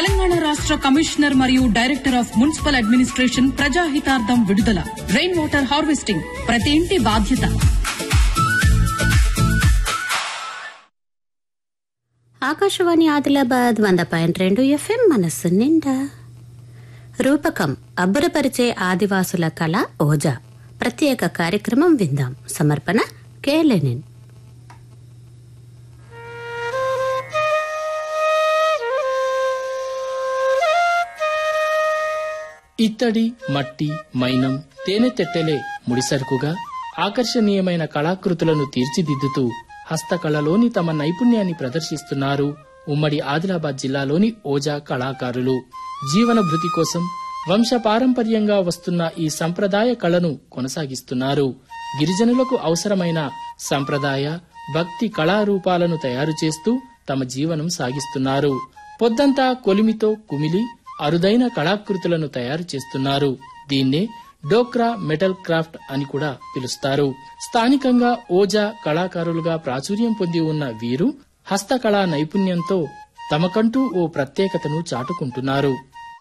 తెలంగాణ రాష్ట్ర కమిషనర్ మరియు director of municipal administration ప్రజాహితార్థం విడుదల రెయిన్ వాటర్ హార్వెస్టింగ్ ప్రతి ఇంటి బాధ్యత ఆకాశవాణి ఆదిలాబాద్ వంద పాయింట్ రెండు ఎఫ్ఎం మనస్సు నిండా రూపకం అబ్బురపరిచే ఆదివాసుల కళ ఓజా ప్రత్యేక కార్యక్రమం విందాం సమర్పణ కె లెనిన్ ఇత్తడి మట్టి మైనం తేనె తెట్టెలే ముడిసరుకుగా ఆకర్షణీయమైన కళాకృతులను తీర్చిదిద్దుతూ హస్తకళలోని తమ నైపుణ్యాన్ని ప్రదర్శిస్తున్నారు ఉమ్మడి ఆదిలాబాద్ జిల్లాలోని ఓజా కళాకారులు జీవన భృతి కోసం వంశపారంపర్యంగా వస్తున్న ఈ సంప్రదాయ కళను కొనసాగిస్తున్నారు గిరిజనులకు అవసరమైన సంప్రదాయ భక్తి కళారూపాలను తయారు చేస్తూ తమ జీవనం సాగిస్తున్నారు పొద్దంతా కొలిమితో కుమిలి అరుదైన కళాకృతులను తయారు చేస్తున్నారు దీన్నే డోక్రా మెటల్ క్రాఫ్ట్ అని కూడా పిలుస్తారు స్థానికంగా ఓజా కళాకారులుగా ప్రాచుర్యం పొంది ఉన్న వీరు హస్తకళా నైపుణ్యంతో తమకంటూ ఓ ప్రత్యేకతను చాటుకుంటున్నారు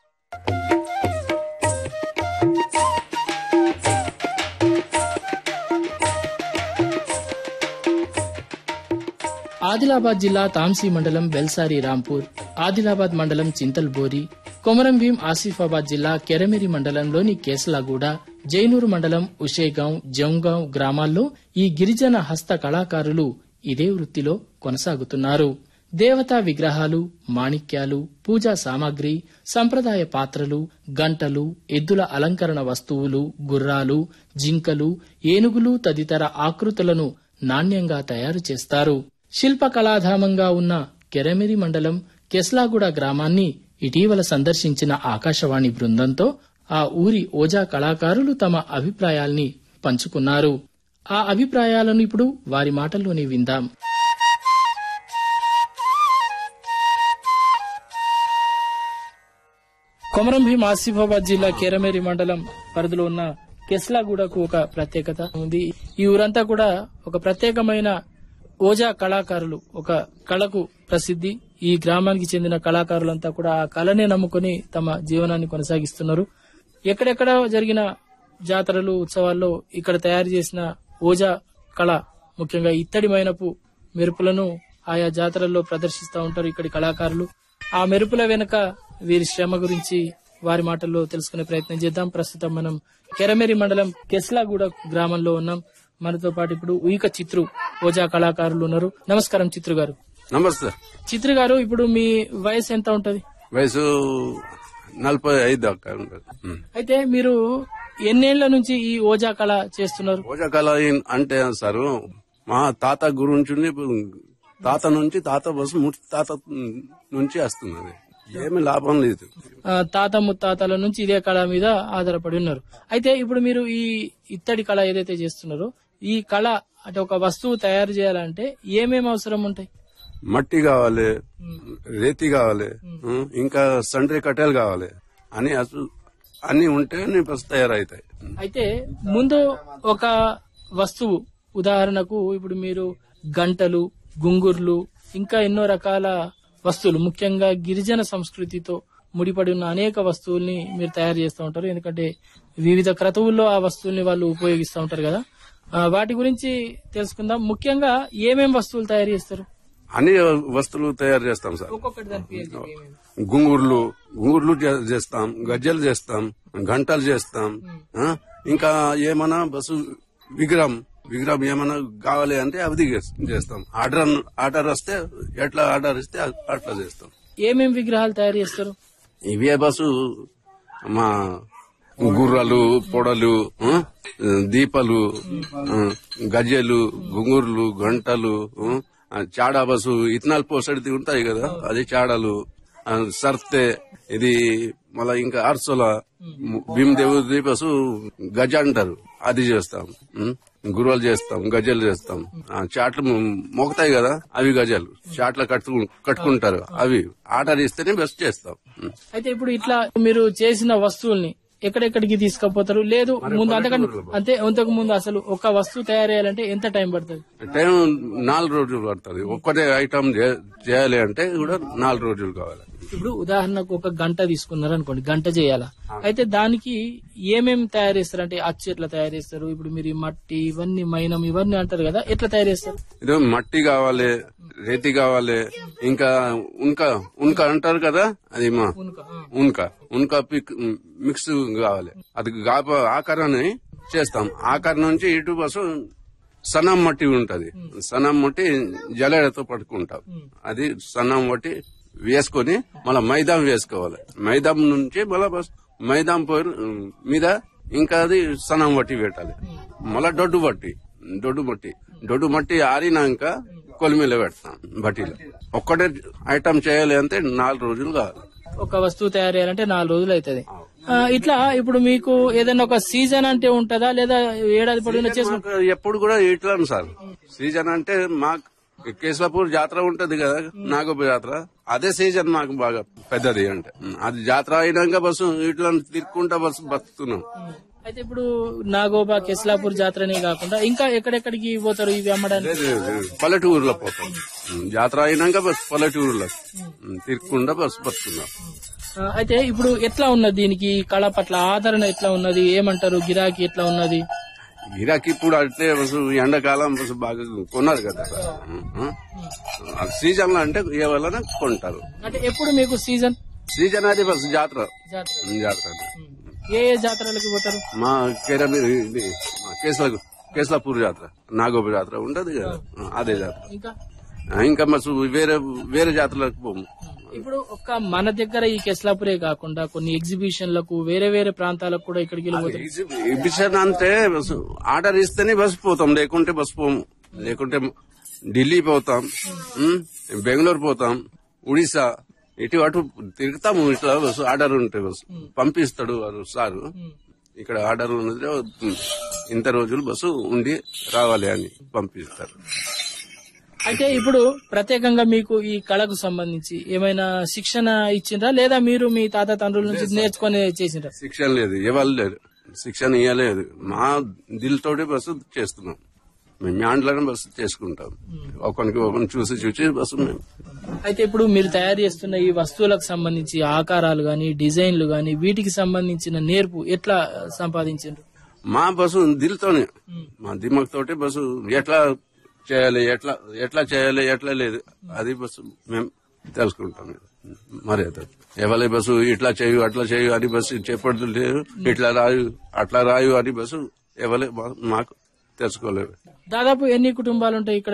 ఆదిలాబాద్ జిల్లా తాంసీ మండలం బెల్సారి రాంపూర్ ఆదిలాబాద్ మండలం చింతల్బోరి కొమరం భీం ఆసిఫాబాద్ జిల్లా కెరమెరి మండలంలోని కేసలాగూడ జైనూరు మండలం ఉషేగాం జంగాం గ్రామాల్లో ఈ గిరిజన హస్త కళాకారులు ఇదే వృత్తిలో కొనసాగుతున్నారు దేవతా విగ్రహాలు మాణిక్యాలు పూజా సామాగ్రి సంప్రదాయ పాత్రలు గంటలు ఎద్దుల అలంకరణ వస్తువులు గుర్రాలు జింకలు ఏనుగులు తదితర ఆకృతులను నాణ్యంగా తయారు చేస్తారు శిల్ప కళాధామంగా ఉన్న కెరమెరి మండలం కెస్లాగూడ గ్రామాన్ని ఇటీవల సందర్శించిన ఆకాశవాణి బృందంతో ఆ ఊరి ఓజా కళాకారులు తమ అభిప్రాయాల్ని పంచుకున్నారు ఆ అభిప్రాయాలను ఇప్పుడు వారి మాటల్లోనే విందాం కొమరం భీం ఆసిఫాబాద్ జిల్లా కేరమేరి మండలం పరిధిలో ఉన్న కెస్లాగూడకు ఒక ప్రత్యేకత ఉంది ఈ ఊరంతా కూడా ఒక ప్రత్యేకమైన ఓజా కళాకారులు ఒక కళకు ప్రసిద్ధి ఈ గ్రామానికి చెందిన కళాకారులంతా కూడా ఆ కళనే నమ్ముకొని తమ జీవనాన్ని కొనసాగిస్తున్నారు ఎక్కడెక్కడ జరిగిన జాతరలు ఉత్సవాల్లో ఇక్కడ తయారు చేసిన ఓజా కళ ముఖ్యంగా ఇత్తడి మైనపు మెరుపులను ఆయా జాతరల్లో ప్రదర్శిస్తూ ఉంటారు ఇక్కడి కళాకారులు ఆ మెరుపుల వెనుక వీరి శ్రమ గురించి వారి మాటల్లో తెలుసుకునే ప్రయత్నం చేద్దాం ప్రస్తుతం మనం కెరమేరి మండలం కెస్లాగూడ గ్రామంలో ఉన్నాం మనతో పాటు ఇప్పుడు ఉయిక చిత్రు ఓజా కళాకారులు ఉన్నారు నమస్కారం చిత్రు గారు నమస్తే చిత్రు గారు ఇప్పుడు మీ వయసు ఎంత ఉంటది వయసు నలభై ఐదు దాకా ఉంటుంది ఉమ్. అయితే మీరు ఎన్నేళ్ల నుంచి ఈ ఓజా కళ చేస్తున్నారు పూజకళ ఏం- అంటే సారు మా తాత గురించి తాత నుంచి తాత బస్సు ముట్టి తాత నుంచి వస్తున్నది ఏమి లాభం లేదు ఆ, తాత ముత్తాతల నుంచి ఇదే కళ మీద ఆధారపడి ఉన్నారు అయితే ఇప్పుడు మీరు ఈ ఇత్తడి కళ ఏదైతే చేస్తున్నారో ఈ కళ అంటే ఒక వస్తువు తయారు చేయాలంటే ఏమేమి అవసరం ఉంటాయి మట్టి కావాలి రేతి కావాలి ఉమ్, ఇంకా సండ్రి కట్టెలు కావాలి అని అసలు అన్ని ఉంటే బస్ తయారవుతాయి అయితే ముందు ఒక వస్తువు ఉదాహరణకు ఇప్పుడు మీరు గంటలు గుంగుర్లు ఇంకా ఎన్నో రకాల వస్తువులు ముఖ్యంగా గిరిజన సంస్కృతితో ముడిపడి ఉన్న అనేక వస్తువుల్ని మీరు తయారు చేస్తూ ఉంటారు ఎందుకంటే వివిధ క్రతువుల్లో ఆ వస్తువుల్ని వాళ్ళు ఉపయోగిస్తూ ఉంటారు కదా ఆ, వాటి గురించి తెలుసుకుందాం ముఖ్యంగా ఏమేం వస్తువులు తయారు చేస్తారు అన్ని వస్తువులు తయారు చేస్తాం సార్ ఒక్కొక్కటి దాని పేరు చెప్పు ఏమేమి. గుంగుర్లు గుంగుర్లు చే- చేస్తాం గజ్జలు చేస్తాం గంటలు చేస్తాం ఆ? ఇంకా ఏమన్నా బస్సు విగ్రహం విగ్రహం ఏమన్నా కావాలి అంటే అది చేస్- చేస్తాం ఆర్డర్ ఆర్డర్ వస్తే ఎట్లా ఆర్డర్ ఇస్తే అట్లా చేస్తాం ఏమేం విగ్రహాలు తయారు చేస్తారు ఇవే బస్సు మా గుర్రాలు పొడలు ఆ? దీపాలు ఆ, గజ్జెలు గుంగుర్లు గంటలు ఆ? ఆ, చాడా బస్సు ఇథనాల్ పోసడిది ఉంటాయి కదా అది చాడలు ఆ, సర్తె ఇది మళ్ళా ఇంకా అర్సోల భీమదేవుడి బస్సు గజ అంటారు అది చేస్తాం ఉం? గుర్రాలు చేస్తాం గజలు చేస్తాం ఆ, చాట్లు మోగుతాయి కదా అవి గజలు చాట్ల కట్టు కట్టుకుంటారు అవి ఆర్డర్ ఇస్తేనే బెస్ట్ చేస్తాం ఉం. అయితే ఇప్పుడు ఇట్లా మీరు చేసిన వస్తువుల్ని ఎక్కడెక్కడికి తీసుకుపోతారు లేదు ముందు అంతకంటే అంతే అంతకు ముందు అసలు ఒక వస్తువు తయారు చేయాలంటే ఎంత టైం పడుతుంది టైం నాలుగు రోజులు పడుతుంది ఒక్కటే ఐటమ్ చే- చేయాలి అంటే కూడా నాలుగు రోజులు కావాలి ఇప్పుడు ఉదాహరణకు ఒక గంట తీసుకున్నారు అనుకోండి గంట చేయాలా అయితే దానికి ఏమేమి తయారు చేస్తారు అంటే అచ్చు ఎట్లా తయారు చేస్తారు ఇప్పుడు మీరు ఈ మట్టి ఇవన్నీ మైనం ఇవన్నీ అంటారు కదా ఎట్లా తయారు చేస్తారు ఇది మట్టి కావాలి రేతి కావాలి ఇంకా ఉన్క ఉన్క అంటారు కదా అది మా ఉనుక, ఆ. ఉన్క ఉన్క పిక్ మిక్స్ కావాలి అది గాప ఆకారాన్ని చేస్తాం ఆకారం నుంచి ఇటు బస్సు సన్నం మట్టి ఉంటది సన్నం మట్టి జల్లెడతో పట్టుకుంటాం అది సన్నం మట్టి వేసుకొని మళ్ళా మైదాం వేసుకోవాలి మైదాం నుంచి మళ్ళా బస్ మైదాం పోయి మీద ఇంకా అది సన్నం మట్టి పెట్టాలి మళ్ళా దొడ్డు మట్టి దొడ్డు మట్టి దొడ్డు మట్టి ఆరినాక కొలిమిలో పెడతాం బట్టీలో ఒక్కటే ఐటమ్ చేయాలి అంటే నాలుగు రోజులు కావాలి ఒక వస్తువు తయారు చేయాలంటే నాలుగు రోజులు అవుతుంది ఇట్లా ఇప్పుడు మీకు ఏదైనా ఒక సీజన్ అంటే ఉంటుందా లేదా ఏడాది పొడవునా చేసుకుంటారు మాకు ఎప్పుడు కూడా ఇట్లా సార్ సీజన్ అంటే మాకు కేశవపూర్ జాతర ఉంటది కదా నాగోప జాతర అదే సీజన్ మాకు బాగా పెద్దది అంటే అది జాతర అయినాక బస్సు ఇట్లా తిరుక్కుంటా బస్సు బతుకుతున్నాం అయితే ఇప్పుడు నాగోబా కెస్లాపూర్ జాతరనే కాకుండా ఇంకా ఎక్కడెక్కడికి పోతారు ఇవి అమ్మడానికి లేదు, లేదు, పల్లెటూరులో పోతాం జాతర అయినాక బస్సు పల్లెటూరులో తిరుక్కుండా బస్సు బతుకున్నాం ఆ, అయితే ఇప్పుడు ఎట్లా ఉన్నది దీనికి కళ పట్ల ఆదరణ ఎట్లా ఉన్నది ఏమంటారు గిరాకీ ఎట్లా ఉన్నది ఇరాక్ ఇప్పుడు అంటే బస్సు ఎండాకాలం బస్సు బాగా కొన్నారు కదా సీజన్ లో అంటే ఏ వలన కొంటారు అంటే ఎప్పుడు మీకు సీజన్ సీజన్ అది బస్సు జాతర జాతర జాతర అది. ఏ ఏ జాతరలకు పోతారు మా కేరళ ఇది మా కేసుల కేసులాపూర్ జాతర నాగోప జాతర ఉంటది కదా అదే జాతర ఇంకా ఆ, ఇంకా మస్తు వేరే వేరే జాతరలకు పోము ఇప్పుడు ఒక్క మన దగ్గర ఈ కెస్లాపురే కాకుండా కొన్ని ఎగ్జిబిషన్లకు వేరే వేరే ప్రాంతాలకు కూడా ఇక్కడికి వెళ్ళిపోతారు ఎగ్జిబిషన్ అంటే బస్సు ఆర్డర్ ఇస్తేనే బస్సు పోతాం లేకుంటే బస్సు పోము లేకుంటే ఢిల్లీ పోతాం ఉమ్, బెంగళూరు పోతాం ఒడిశా ఇటు అటు తిరుగుతాము ఇట్లా బస్సు ఆర్డర్ ఉంటే బస్సు పంపిస్తాడు వారు సారు ఇక్కడ ఆర్డర్ ఉన్నది ఇంత రోజులు బస్సు ఉండి రావాలి అని పంపిస్తారు అయితే ఇప్పుడు ప్రత్యేకంగా మీకు ఈ కళకు సంబంధించి ఏమైనా శిక్షణ ఇచ్చిండ్రా లేదా మీరు మీ తాత తండ్రుల నుంచి నేర్చుకొని చేసిండ్రా శిక్షణ లేదు ఇవ్వాలి లేదు శిక్షణ ఇవ్వలేదు మా దిల్ తోటి బస్సు చేస్తున్నాం మేము మ్యాండ్లను బస్సు చేసుకుంటాం ఒకరికి ఒకరిని చూసి చూసి బస్సు మేము అయితే ఇప్పుడు మీరు తయారు చేస్తున్న ఈ వస్తువులకు సంబంధించి ఆకారాలు గాని డిజైన్లు గాని వీటికి సంబంధించిన నేర్పు ఎట్లా సంపాదించారు మా బస్సు దిల్తోనే మా దిమాగ్ తోటి బస్సు ఎట్లా చేయాలి ఎట్లా ఎట్లా చేయాలి ఎట్లా లేదు అది బస్సు మేము తెలుసుకుంటాం మరి అది. ఎవరి బస్సు ఇట్లా చేయు అట్లా చేయు అని బస్సు చెప్పడం లేదు ఇట్లా రాయు అట్లా రాయు అని బస్సు ఎవరి మాకు తెలుసుకోలేదు దాదాపు ఎన్ని కుటుంబాలు ఉంటాయి ఇక్కడ